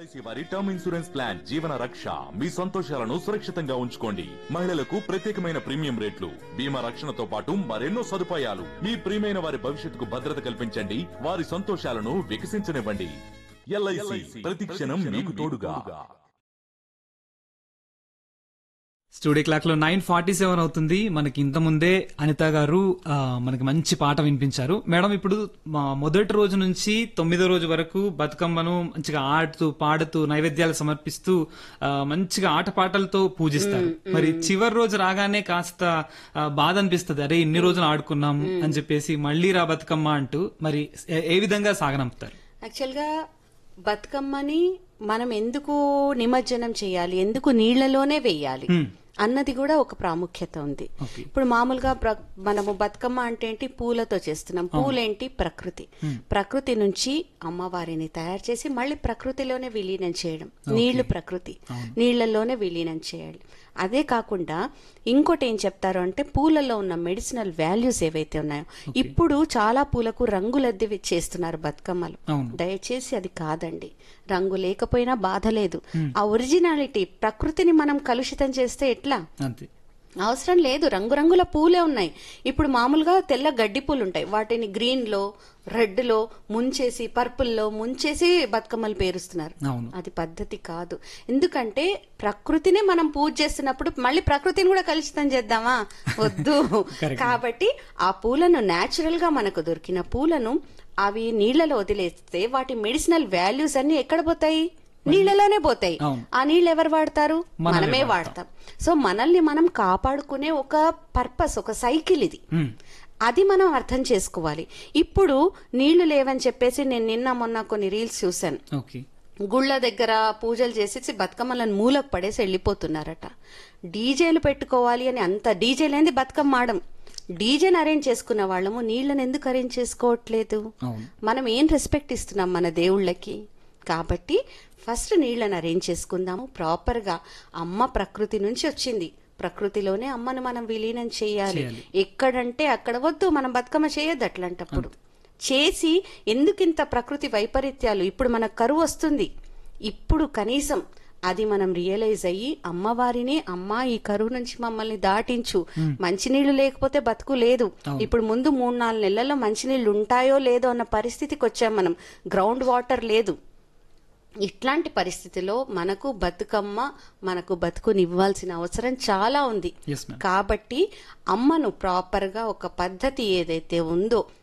LIC వారి term insurance plan జీవన రక్ష మీ సంతోషాలను సురక్షితంగా ఉంచుకోండి మహిళలకు ప్రత్యేకమైన ప్రీమియం రేట్లు బీమా రక్షణతో పాటు మరెన్నో సదుపాయాలు మీ ప్రియమైన వారి భవిష్యత్తుకు భద్రత కల్పించండి వారి సంతోషాలను వికసించనివ్వండి ఎల్ఐసి ప్రతి క్షణం మీకు తోడుగా స్టూడియో క్లాక్ లో నైన్ ఫార్టీ సెవెన్ అవుతుంది మనకి ఇంత ముందే అనిత గారు ఆ, మనకి మంచి పాట వినిపించారు మేడం ఇప్పుడు మా మొదటి రోజు నుంచి తొమ్మిదో రోజు వరకు బతుకమ్మను మంచిగా ఆడుతూ పాడుతూ నైవేద్యాలు సమర్పిస్తూ ఆ, మంచిగా ఆటపాటలతో పూజిస్తారు మరి చివరి రోజు రాగానే కాస్త ఆ, బాధ అనిపిస్తుంది అరే ఇన్ని రోజులు ఆడుకున్నాం అని చెప్పేసి మళ్ళీ రా బతుకమ్మ అంటూ మరి ఏ- ఏ విధంగా సాగనంపుతారు యాక్చువల్గా బతుకమ్మని మనం ఎందుకు నిమజ్జనం చేయాలి ఎందుకు నీళ్లలోనే వేయాలి అన్నది కూడా ఒక ప్రాముఖ్యత ఉంది Okay. ఇప్పుడు మామూలుగా ప్ర- మనము బతుకమ్మ అంటే ఏంటి పూలతో చేస్తున్నాం పూలేంటి ప్రకృతి ప్రకృతి నుంచి అమ్మవారిని తయారు చేసి మళ్ళీ ప్రకృతిలోనే విలీనం చేయడం నీళ్లు ప్రకృతి నీళ్లలోనే విలీనం చేయాలి అదే కాకుండా ఇంకోటి ఏం చెప్తారు అంటే పూలలో ఉన్న మెడిసినల్ వాల్యూస్ ఏవైతే ఉన్నాయో ఇప్పుడు చాలా పూలకు రంగులద్ది చేస్తున్నారు బతుకమ్మలు అవును. దయచేసి అది కాదండి రంగు లేకపోయినా బాధ లేదు ఆ ఒరిజినాలిటీ ప్రకృతిని మనం కలుషితం చేస్తే ఎట్లా అంతే అవసరం లేదు రంగురంగుల పూలే ఉన్నాయి ఇప్పుడు మామూలుగా తెల్ల గడ్డి పూలు ఉంటాయి వాటిని గ్రీన్ లో రెడ్ లో ముంచేసి పర్పుల్ లో ముంచేసి బతుకమ్మలు పేరుస్తున్నారు అవును. అది పద్ధతి కాదు ఎందుకంటే ప్రకృతిని మనం పూజ చేస్తున్నప్పుడు మళ్ళీ ప్రకృతిని కూడా కలుషితం చేద్దామా వద్దు కాబట్టి ఆ పూలను నేచురల్ గా మనకు దొరికిన పూలను అవి నీళ్లలో వదిలేస్తే వాటి మెడిసినల్ వాల్యూస్ అన్ని ఎక్కడ పోతాయి నీళ్లలోనే పోతాయి అవును. ఆ నీళ్ళు ఎవరు వాడతారు మనమే మనమే వాడతాం సో మనల్ని మనం కాపాడుకునే ఒక పర్పస్ ఒక సైకిల్ ఇది మ్మ్. అది మనం అర్థం చేసుకోవాలి ఇప్పుడు నీళ్లు లేవని చెప్పేసి నేను నిన్న మొన్న కొన్ని రీల్స్ చూశాను ఓకే గుళ్ళ దగ్గర పూజలు చేసేసి బతుకమ్మలను మూలకు పడేసి వెళ్ళిపోతున్నారట డీజేలు పెట్టుకోవాలి అని అంత డీజే లేని బతుకమ్మ ఆడం డీజేని అరేంజ్ చేసుకున్న వాళ్ళము నీళ్ళని ఎందుకు అరేంజ్ చేసుకోవట్లేదు అవును. మనం ఏం రెస్పెక్ట్ ఇస్తున్నాం మన దేవుళ్ళకి కాబట్టి ఫస్ట్ నీళ్ళని అరేంజ్ చేసుకుందాము ప్రాపర్ గా అమ్మ ప్రకృతి నుంచి వచ్చింది ప్రకృతిలోనే అమ్మను మనం విలీనం చేయాలి చేయాలి. ఎక్కడంటే అక్కడ వద్దు మనం బతుకమ్మ చేయొద్దు అట్లాంటప్పుడు చేసి ఎందుకింత ప్రకృతి వైపరీత్యాలు ఇప్పుడు మనకు కరువు వస్తుంది ఇప్పుడు కనీసం అది మనం రియలైజ్ అయ్యి అమ్మవారిని అమ్మ ఈ కరువు నుంచి మమ్మల్ని దాటించు మంచినీళ్లు లేకపోతే బతుకు లేదు ఇప్పుడు ముందు మూడు నాలుగు నెలల్లో మంచినీళ్లు ఉంటాయో లేదో అన్న పరిస్థితికి వచ్చాం మనం గ్రౌండ్ వాటర్ లేదు ఇట్లాంటి పరిస్థితిలో మనకు బతుకమ్మ మనకు బతుకునివ్వాల్సిన అవసరం చాలా ఉంది Yes, ma'am. కాబట్టి అమ్మను ప్రాపర్ గా ఒక పద్ధతి ఏదైతే ఉందో